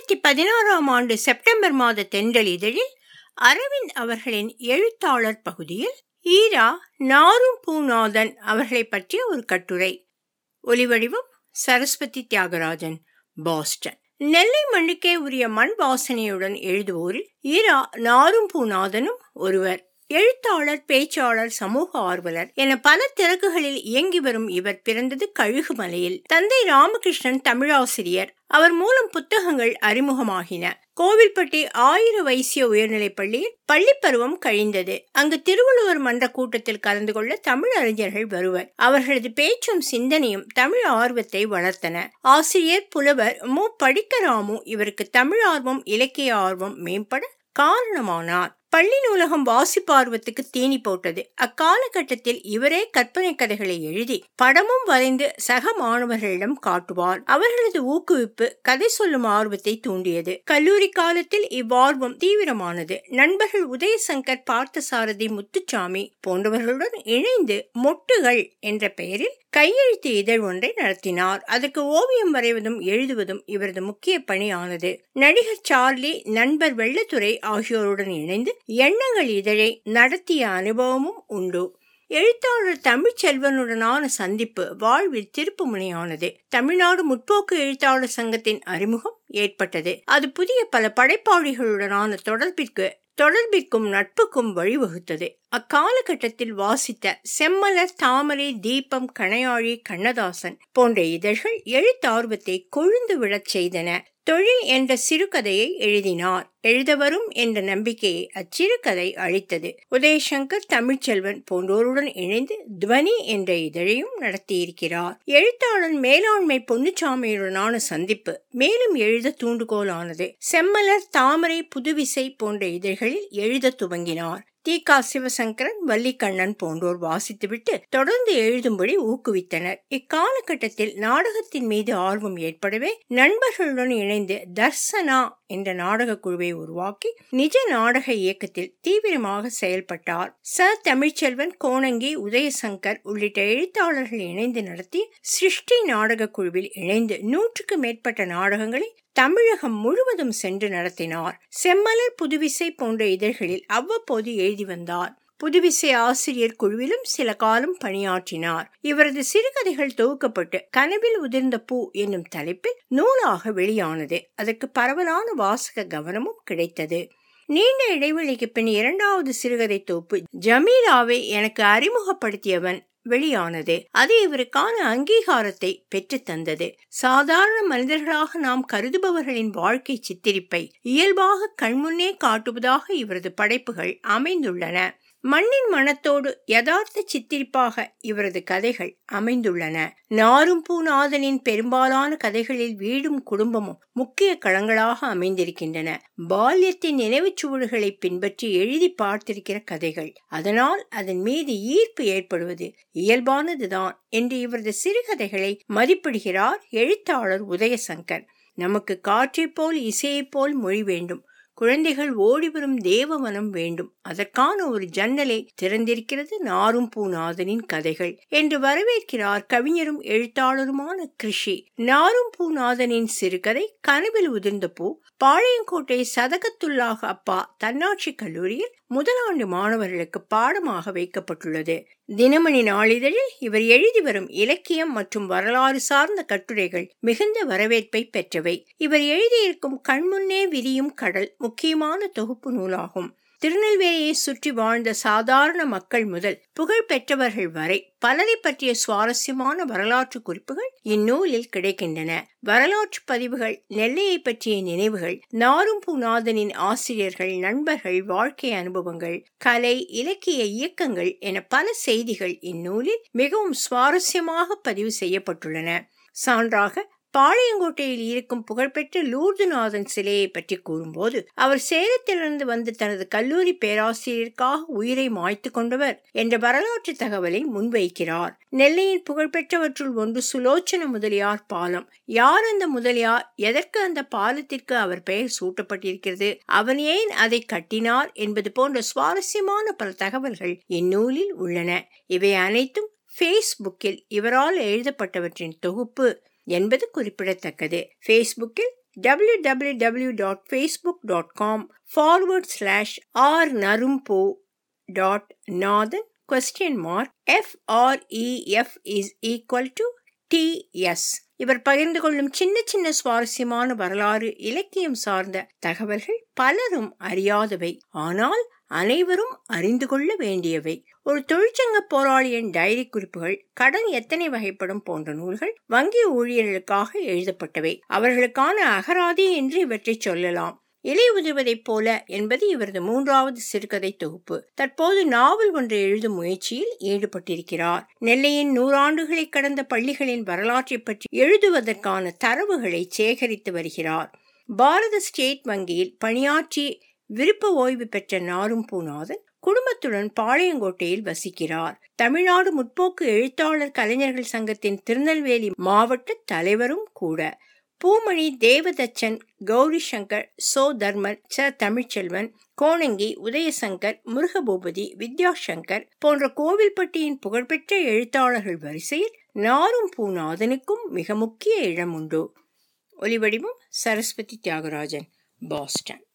இரண்டாயிரத்தி பதினாறாம் ஆண்டு செப்டம்பர் மாத தென்றல் இதழில் அரவிந்த் அவர்களின் எழுத்தாளர் பகுதியில் ஈரா நாரும் பூநாதன் அவர்களை பற்றிய ஒரு கட்டுரை ஒலிவடிவம் சரஸ்வதி தியாகராஜன் பாஸ்டன் நெல்லை மண்ணுக்கே உரிய மண் வாசனையுடன் எழுதுவோரில் ஈரா நாரும் பூநாதனும் ஒருவர் எழுத்தாளர் பேச்சாளர் சமூக ஆர்வலர் என பல திறக்குகளில் இயங்கி வரும் இவர் பிறந்தது கழுகுமலையில் தந்தை ராமகிருஷ்ணன் தமிழாசிரியர் அவர் மூலம் புத்தகங்கள் அறிமுகமாகின கோவில்பட்டி ஆயிர வைசிய உயர்நிலைப் பள்ளியில் பள்ளிப்பருவம் கழிந்தது அங்கு திருவள்ளுவர் மன்ற கூட்டத்தில் கலந்து கொள்ள தமிழ் அறிஞர்கள் வருவர் அவர்களது பேச்சும் சிந்தனையும் தமிழ் ஆர்வத்தை வளர்த்தன ஆசிரியர் புலவர் மு படிக்கராமு இவருக்கு தமிழ் ஆர்வம் இலக்கிய ஆர்வம் மேம்பட காரணமானார் பள்ளி நூலகம் வாசிப்பார்வத்துக்கு தீனி போட்டது அக்காலகட்டத்தில் இவரே கற்பனை கதைகளை எழுதி படமும் வரைந்து சக மாணவர்களிடம் காட்டுவார் அவர்களது ஊக்குவிப்பு கதை சொல்லும் ஆர்வத்தை தூண்டியது கல்லூரி காலத்தில் இவ்வார்வம் தீவிரமானது நண்பர்கள் உதயசங்கர் பார்த்தசாரதி முத்துச்சாமி போன்றவர்களுடன் இணைந்து மொட்டுகள் என்ற பெயரில் கையெழுத்து இதழ் ஒன்றை நடத்தினார் அதற்கு ஓவியம் வரைவதும் எழுதுவதும் இவரது முக்கிய பணியானது நடிகர் சார்லி நண்பர் வெள்ளத்துறை ஆகியோருடன் இணைந்து எண்ணங்கள் இதழை நடத்திய அனுபவமும் உண்டு எழுத்தாளர் தமிழ்ச்செல்வனுடனான சந்திப்பு வாழ்வில் திருப்பு முனையானது தமிழ்நாடு முற்போக்கு எழுத்தாளர் சங்கத்தின் அறிமுகம் ஏற்பட்டது அது புதிய பல படைப்பாளிகளுடனான தொடர்பிற்கு தொடர்பிற்கும் நட்புக்கும் வழிவகுத்தது அக்காலகட்டத்தில் வாசித்த செம்மலர் தாமரை தீபம் கணையாழி கண்ணதாசன் போன்ற இதழ்கள் எழுத்தார்வத்தை கொழுந்து விழச் செய்தன தொழில் என்ற சிறுகதையை எழுதினார் எழுத வரும் என்ற நம்பிக்கையை அச்சிறுகதை அளித்தது உதயசங்கர் தமிழ்ச்செல்வன் போன்றோருடன் இணைந்து துவனி என்ற இதழையும் நடத்தியிருக்கிறார் எழுத்தாளர் மேலாண்மை பொன்னுச்சாமியுடனான சந்திப்பு மேலும் எழுத தூண்டுகோலானது செம்மலர் தாமரை புதுவிசை போன்ற இதழ்களில் எழுத துவங்கினார் தி கா சிவசங்கரன் வள்ளிக்கண்ணன் போன்றோர் வாசித்துவிட்டு தொடர்ந்து எழுதும்படி ஊக்குவித்தனர் இக்காலகட்டத்தில் நாடகத்தின் மீது ஆர்வம் ஏற்படவே நண்பர்களுடன் இணைந்து தர்சனா என்ற நாடக குழுவை உருவாக்கி நிஜ நாடக இயக்கத்தில் தீவிரமாக செயல்பட்டார் ச தமிழ்ச்செல்வன் கோணங்கி உதயசங்கர் உள்ளிட்ட எழுத்தாளர்கள் இணைந்து நடத்தி சிருஷ்டி நாடக குழுவில் இணைந்து நூற்றுக்கு மேற்பட்ட நாடகங்களை தமிழகம் முழுவதும் சென்று நடத்தினார் செம்மலர் புதுவிசை போன்ற இதழ்களில் அவ்வப்போது எழுதி வந்தார் புதுவிசை ஆசிரியர் குழுவிலும் சில காலம் பணியாற்றினார் இவரது சிறுகதைகள் தொகுக்கப்பட்டு கனவில் உதிர்ந்த பூ என்னும் தலைப்பில் நூலாக வெளியானது அதற்கு பரவலான வாசக கவனமும் கிடைத்தது நீண்ட இடைவெளிக்கு பின் இரண்டாவது சிறுகதை தொகுப்பு ஜமீலாவை எனக்கு அறிமுகப்படுத்தியவன் வெளியானது அது இவருக்கான அங்கீகாரத்தை பெற்று தந்தது சாதாரண மனிதர்களாக நாம் கருதுபவர்களின் வாழ்க்கை சித்திரிப்பை இயல்பாக கண்முன்னே காட்டுவதாக இவரது படைப்புகள் அமைந்துள்ளன மண்ணின் மனத்தோடு யதார்த்த சித்திரிப்பாக இவரது கதைகள் அமைந்துள்ளன நாரும் பூநாதனின் பெரும்பாலான கதைகளில் வீடும் குடும்பமும் முக்கிய களங்களாக அமைந்திருக்கின்றன பால்யத்தின் நினைவுச் சுவடுகளை பின்பற்றி எழுதி பார்த்திருக்கிற கதைகள் அதனால் அதன் மீது ஈர்ப்பு ஏற்படுவது இயல்பானதுதான் என்று இவரது சிறுகதைகளை மதிப்பிடுகிறார் எழுத்தாளர் உதயசங்கர் நமக்கு காற்றைப் போல் இசையைப் போல் மொழி வேண்டும் குழந்தைகள் ஓடிவரும் தேவவனம் வேண்டும் அதற்கான ஒரு ஜன்னலை திறந்திருக்கிறது நாரும் பூநாதனின் கதைகள் என்று வரவேற்கிறார் கவிஞரும் எழுத்தாளருமான கிருஷி நாரும் பூநாதனின் சிறுகதை கனவில் உதிர்ந்த பூ பாளையங்கோட்டை சதகத்துள்ளாக அப்பா தன்னாட்சி கல்லூரியில் முதலாண்டு மாணவர்களுக்கு பாடமாக வைக்கப்பட்டுள்ளது தினமணி நாளிதழில் இவர் எழுதி வரும் இலக்கியம் மற்றும் வரலாறு சார்ந்த கட்டுரைகள் மிகுந்த வரவேற்பை பெற்றவை இவர் எழுதியிருக்கும் கண்முன்னே விரியும் கடல் முக்கியமான தொகுப்பு நூலாகும் திருநெல்வேலியை சுற்றி வாழ்ந்த சாதாரண மக்கள் முதல் புகழ் பெற்றவர்கள் வரை பலரை பற்றிய சுவாரஸ்யமான வரலாற்று குறிப்புகள் இந்நூலில் கிடைக்கின்றன வரலாற்று பதிவுகள் நெல்லையை பற்றிய நினைவுகள் நாரும் பூநாதனின் ஆசிரியர்கள் நண்பர்கள் வாழ்க்கை அனுபவங்கள் கலை இலக்கிய இயக்கங்கள் என பல செய்திகள் இந்நூலில் மிகவும் சுவாரஸ்யமாக பதிவு செய்யப்பட்டுள்ளன சான்றாக பாளையங்கோட்டையில் இருக்கும் புகழ்பெற்ற லூர்துநாதன் சிலையை பற்றி கூறும்போது அவர் சேலத்திலிருந்து வந்து தனது கல்லூரி பேராசிரியருக்காக உயிரை மாய்த்து கொண்டவர் என்ற வரலாற்று தகவலை முன்வைக்கிறார் நெல்லையின் புகழ்பெற்றவற்றுள் ஒன்று சுலோச்சன முதலியார் பாலம் யார் அந்த முதலியார் எதற்கு அந்த பாலத்திற்கு அவர் பெயர் சூட்டப்பட்டிருக்கிறது அவன் ஏன் அதை கட்டினார் என்பது போன்ற சுவாரஸ்யமான பல தகவல்கள் இந்நூலில் உள்ளன இவை அனைத்தும் ஃபேஸ்புக்கில் இவரால் எழுதப்பட்டவற்றின் தொகுப்பு என்பது குறிப்பிடத்தக்கது ஃபேஸ்புக்கில் W W W dot Facebook dot com forward slash R நரும்போ டாட் நாதன் question mark FREF is equal to TS இவர் பகிர்ந்து கொள்ளும் சின்ன சின்ன சுவாரஸ்யமான வரலாறு இலக்கியம் சார்ந்த தகவல்கள் பலரும் அறியாதவை ஆனால் அனைவரும் அறிந்து கொள்ள வேண்டியவை ஒரு தொழிற்சங்க போராளியின் டைரி குறிப்புகள் கடன் எத்தனை வகைப்படும் போன்ற நூல்கள் வங்கி ஊழியர்களுக்காக எழுதப்பட்டவை அவர்களுக்கான அகராதி என்று இவற்றை சொல்லலாம் இலை உதிர்வதைப் போல என்பது இவரது மூன்றாவது சிறுகதை தொகுப்பு தற்போது நாவல் ஒன்றை எழுதும் முயற்சியில் ஈடுபட்டிருக்கிறார் நெல்லையின் நூறாண்டுகளை கடந்த பள்ளிகளின் வரலாற்றை பற்றி எழுதுவதற்கான தரவுகளை சேகரித்து வருகிறார் பாரத ஸ்டேட் வங்கியில் பணியாற்றி விருப்ப ஓய்வு பெற்ற நாரும் பூநாதன் குடும்பத்துடன் பாளையங்கோட்டையில் வசிக்கிறார் தமிழ்நாடு முற்போக்கு எழுத்தாளர் கலைஞர்கள் சங்கத்தின் திருநெல்வேலி மாவட்ட தலைவரும் கூட பூமணி தேவதச்சன் கௌரி சங்கர் சோ தர்மன் ச தமிழ்ச்செல்வன் கோணங்கி உதயசங்கர் முருகபூபதி வித்யாசங்கர் போன்ற கோவில்பட்டியின் புகழ்பெற்ற எழுத்தாளர்கள் வரிசையில் நாரும் பூநாதனுக்கும் மிக முக்கிய இடம் உண்டு ஒலிவடிவம் சரஸ்வதி தியாகராஜன் பாஸ்டன்